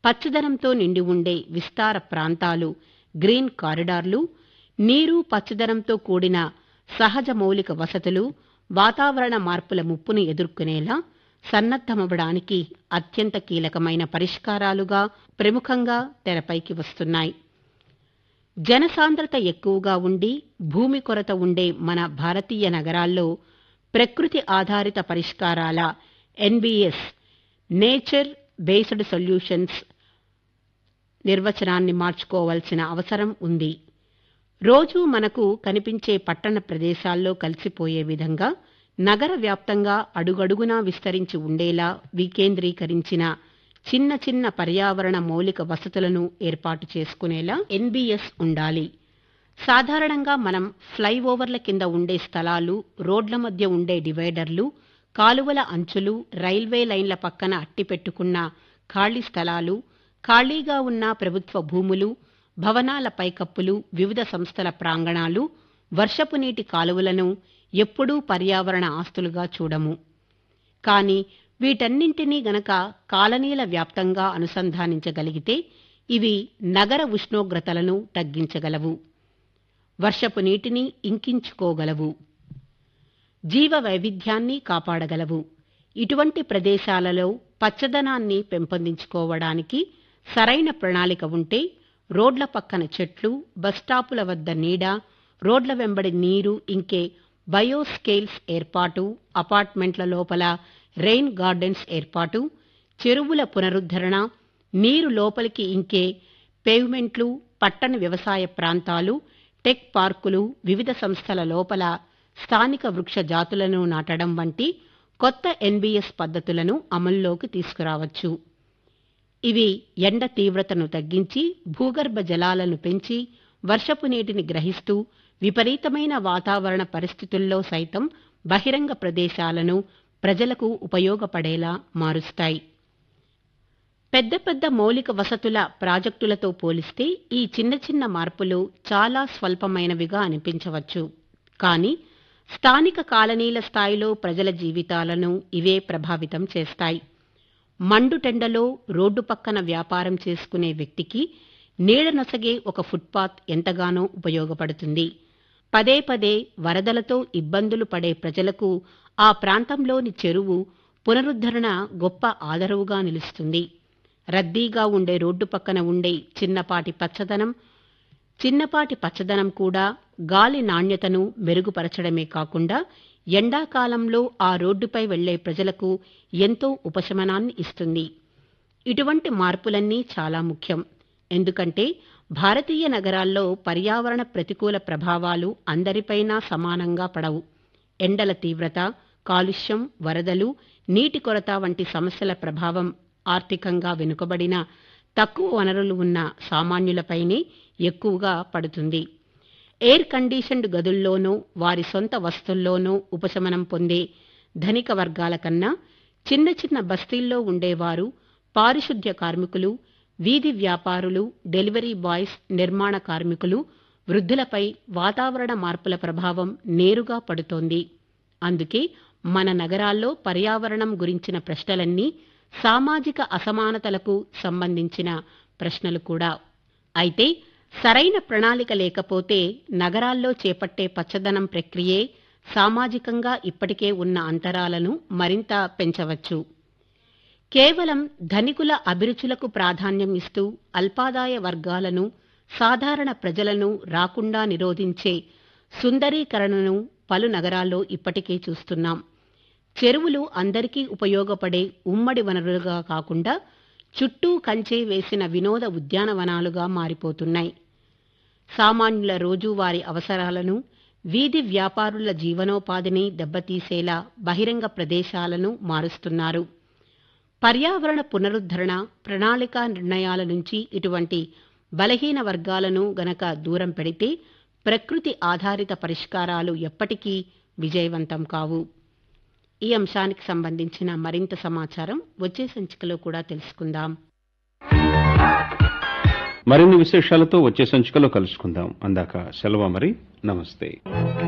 పచ్చదనంతో నిండి ఉండే విస్తార ప్రాంతాలు గ్రీన్ కారిడార్లు నీరు పచ్చదనంతో కూడిన సహజ మౌలిక వసతులు వాతావరణ మార్పుల ముప్పును ఎదుర్కొనేలా సన్నద్ధమవడానికి అత్యంత కీలకమైన పరిష్కారాలుగా ప్రముఖంగా తెరపైకి వస్తున్నాయి జనసాంద్రత ఎక్కువగా ఉండి భూమి కొరత ఉండే మన భారతీయ నగరాల్లో ప్రకృతి ఆధారిత పరిష్కారాల ఎన్బిఎస్ నేచర్ బేస్డ్ సొల్యూషన్స్ నిర్వచనాన్ని మార్చుకోవాల్సిన అవసరం ఉంది రోజూ మనకు కనిపించే పట్టణ ప్రదేశాల్లో కలిసిపోయే విధంగా నగర వ్యాప్తంగా అడుగడుగునా విస్తరించి ఉండేలా వికేంద్రీకరించిన చిన్న చిన్న పర్యావరణ మౌలిక వసతులను ఏర్పాటు చేసుకునేలా ఎన్బిఎస్ ఉండాలి సాధారణంగా మనం ఫ్లైఓవర్ల కింద ఉండే స్థలాలు రోడ్ల మధ్య ఉండే డివైడర్లు కాలువల అంచులు రైల్వే లైన్ల పక్కన అట్టిపెట్టుకున్న ఖాళీ స్థలాలు ఖాళీగా ఉన్న ప్రభుత్వ భూములు భవనాల పైకప్పులు వివిధ సంస్థల ప్రాంగణాలు వర్షపు నీటి కాలువలను ఎప్పుడూ పర్యావరణ ఆస్తులుగా చూడము కానీ వీటన్నింటినీ గనక కాలనీల వ్యాప్తంగా అనుసంధానించగలిగితే ఇవి నగర ఉష్ణోగ్రతలను తగ్గించగలవు వర్షపు నీటిని ఇంకించుకోగలవు జీవ వైవిధ్యాన్ని కాపాడగలవు ఇటువంటి ప్రదేశాలలో పచ్చదనాన్ని పెంపొందించుకోవడానికి సరైన ప్రణాళిక ఉంటే రోడ్ల పక్కన చెట్లు బస్టాపుల వద్ద నీడ రోడ్ల వెంబడి నీరు ఇంకే బయోస్కేల్స్ ఏర్పాటు అపార్ట్మెంట్ల లోపల రెయిన్ గార్డెన్స్ ఏర్పాటు చెరువుల పునరుద్ధరణ నీరు లోపలికి ఇంకే పేవ్మెంట్లు పట్టణ వ్యవసాయ ప్రాంతాలు టెక్ పార్కులు వివిధ సంస్థల లోపల స్థానిక వృక్ష జాతులను నాటడం వంటి కొత్త ఎన్బిఎస్ పద్ధతులను అమల్లోకి తీసుకురావచ్చు ఇవి ఎండ తీవ్రతను తగ్గించి భూగర్భ జలాలను పెంచి వర్షపు నీటిని గ్రహిస్తూ విపరీతమైన వాతావరణ పరిస్థితుల్లో సైతం బహిరంగ ప్రదేశాలను ప్రజలకు ఉపయోగపడేలా మారుస్తాయి పెద్ద పెద్ద మౌలిక వసతుల ప్రాజెక్టులతో పోలిస్తే ఈ చిన్న చిన్న మార్పులు చాలా స్వల్పమైనవిగా అనిపించవచ్చు కానీ స్థానిక కాలనీల స్థాయిలో ప్రజల జీవితాలను ఇవే ప్రభావితం చేస్తాయి మండుటెండలో రోడ్డు పక్కన వ్యాపారం చేసుకునే వ్యక్తికి నీడ నొసగే ఒక ఫుట్పాత్ ఎంతగానో ఉపయోగపడుతుంది పదే పదే వరదలతో ఇబ్బందులు పడే ప్రజలకు ఆ ప్రాంతంలోని చెరువు పునరుద్ధరణ గొప్ప ఆదరవుగా నిలుస్తుంది రద్దీగా ఉండే రోడ్డు పక్కన ఉండే చిన్నపాటి పచ్చదనం చిన్నపాటి పచ్చదనం కూడా గాలి నాణ్యతను మెరుగుపరచడమే కాకుండా ఎండాకాలంలో ఆ రోడ్డుపై వెళ్లే ప్రజలకు ఎంతో ఉపశమనాన్ని ఇస్తుంది ఇటువంటి మార్పులన్నీ చాలా ముఖ్యం ఎందుకంటే భారతీయ నగరాల్లో పర్యావరణ ప్రతికూల ప్రభావాలు అందరిపైనా సమానంగా పడవు ఎండల తీవ్రత కాలుష్యం వరదలు నీటి కొరత వంటి సమస్యల ప్రభావం ఆర్థికంగా వెనుకబడిన తక్కువ వనరులు ఉన్న సామాన్యులపైనే ఎక్కువగా పడుతుంది ఎయిర్ కండిషన్డ్ గదుల్లోనూ వారి సొంత వస్తుల్లోనూ ఉపశమనం పొందే ధనిక వర్గాల కన్నా చిన్న చిన్న బస్తీల్లో ఉండేవారు పారిశుద్ధ్య కార్మికులు వీధి వ్యాపారులు డెలివరీ బాయ్స్ నిర్మాణ కార్మికులు వృద్ధులపై వాతావరణ మార్పుల ప్రభావం నేరుగా పడుతోంది అందుకే మన నగరాల్లో పర్యావరణం గురించిన ప్రశ్నలన్నీ సామాజిక అసమానతలకు సంబంధించిన ప్రశ్నలు కూడా అయితే సరైన ప్రణాళిక లేకపోతే నగరాల్లో చేపట్టే పచ్చదనం ప్రక్రియే సామాజికంగా ఇప్పటికే ఉన్న అంతరాలను మరింత పెంచవచ్చు కేవలం ధనికుల అభిరుచులకు ప్రాధాన్యం ఇస్తూ అల్పాదాయ వర్గాలను సాధారణ ప్రజలను రాకుండా నిరోధించే సుందరీకరణను పలు నగరాల్లో ఇప్పటికే చూస్తున్నాం చెరువులు అందరికీ ఉపయోగపడే ఉమ్మడి వనరులుగా కాకుండా చుట్టూ కంచే వేసిన వినోద ఉద్యానవనాలుగా మారిపోతున్నాయి సామాన్యుల రోజువారీ అవసరాలను వీధి వ్యాపారుల జీవనోపాధిని దెబ్బతీసేలా బహిరంగ ప్రదేశాలను మారుస్తున్నారు పర్యావరణ పునరుద్ధరణ ప్రణాళికా నిర్ణయాల నుంచి ఇటువంటి బలహీన వర్గాలను గనక దూరం పెడితే ప్రకృతి ఆధారిత పరిష్కారాలు ఎప్పటికీ విజయవంతం కావు ఈ అంశానికి సంబంధించిన మరింత సమాచారం వచ్చే సంచికలో కూడా తెలుసుకుందాం మరిన్ని విశేషాలతో వచ్చే సంచికలో కలుసుకుందాం అందాక సెలవు మరి నమస్తే